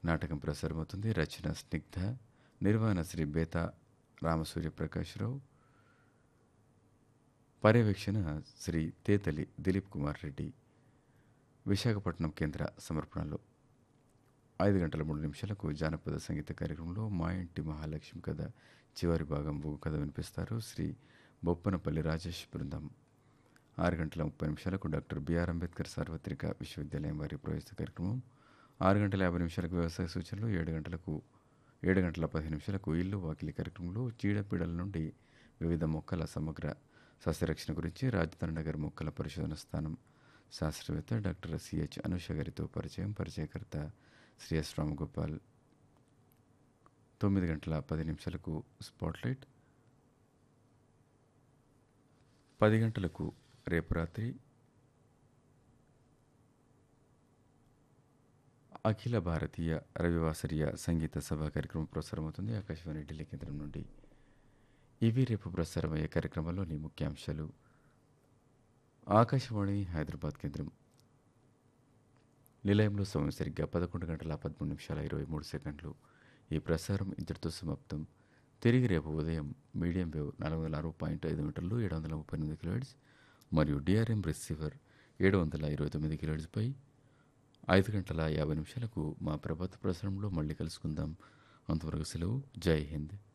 నాటకం ప్రసారమవుతుంది రచన స్నిగ్ధ నిర్వహణ శ్రీ బేతా రామసూర్య ప్రకాశ్రావు పర్యవేక్షణ శ్రీ తేతలి దిలీప్ కుమార్ రెడ్డి విశాఖపట్నం కేంద్ర సమర్పణలో ఐదు గంటల మూడు నిమిషాలకు జానపద సంగీత కార్యక్రమంలో మా ఇంటి మహాలక్ష్మి కథ చివరి భాగం బుగు కథ వినిపిస్తారు శ్రీ బొప్పనపల్లి రాజేష్ బృందం ఆరు గంటల ముప్పై నిమిషాలకు డాక్టర్ బిఆర్ అంబేద్కర్ సార్వత్రిక విశ్వవిద్యాలయం వారి ప్రవేశ కార్యక్రమం ఆరు గంటల యాభై నిమిషాలకు వ్యవసాయ సూచనలు ఏడు గంటలకు ఏడు గంటల పదిహేను నిమిషాలకు ఇల్లు వాకిలి కార్యక్రమంలో చీడపీడల నుండి వివిధ మొక్కల సమగ్ర సస్యరక్షణ గురించి రాజధాని నగర్ మొక్కల పరిశోధన స్థానం శాస్త్రవేత్త డాక్టర్ సిహెచ్ అనుష గారితో పరిచయం పరిచయకర్త శ్రీ ఎస్ రామగోపాల్ తొమ్మిది గంటల పది నిమిషాలకు స్పాట్లైట్ పది గంటలకు రేపు రాత్రి అఖిల భారతీయ రవివాసరీయ సంగీత సభ కార్యక్రమం ప్రసారమవుతుంది ఆకాశవాణి ఢిల్లీ కేంద్రం నుండి ఇవి రేపు ప్రసారమయ్యే కార్యక్రమంలోని ముఖ్యాంశాలు ఆకాశవాణి హైదరాబాద్ కేంద్రం నిలయంలో సమయం సరిగ్గా పదకొండు గంటల పదమూడు నిమిషాల ఇరవై మూడు సెకండ్లు ఈ ప్రసారం ఇంతటితో సమాప్తం తిరిగి రేపు ఉదయం మీడియం వేవ్ నాలుగు వందల ఆరు పాయింట్ ఐదు మీటర్లు ఏడు వందల ముప్పై ఎనిమిది కిలోహెడ్స్ మరియు డిఆర్ఎం రిసీవర్ ఏడు వందల ఇరవై తొమ్మిది కిలోహెడ్స్పై ఐదు గంటల యాభై నిమిషాలకు మా ప్రభాత ప్రసారంలో మళ్ళీ కలుసుకుందాం అంతవరకు సెలవు జై హింద్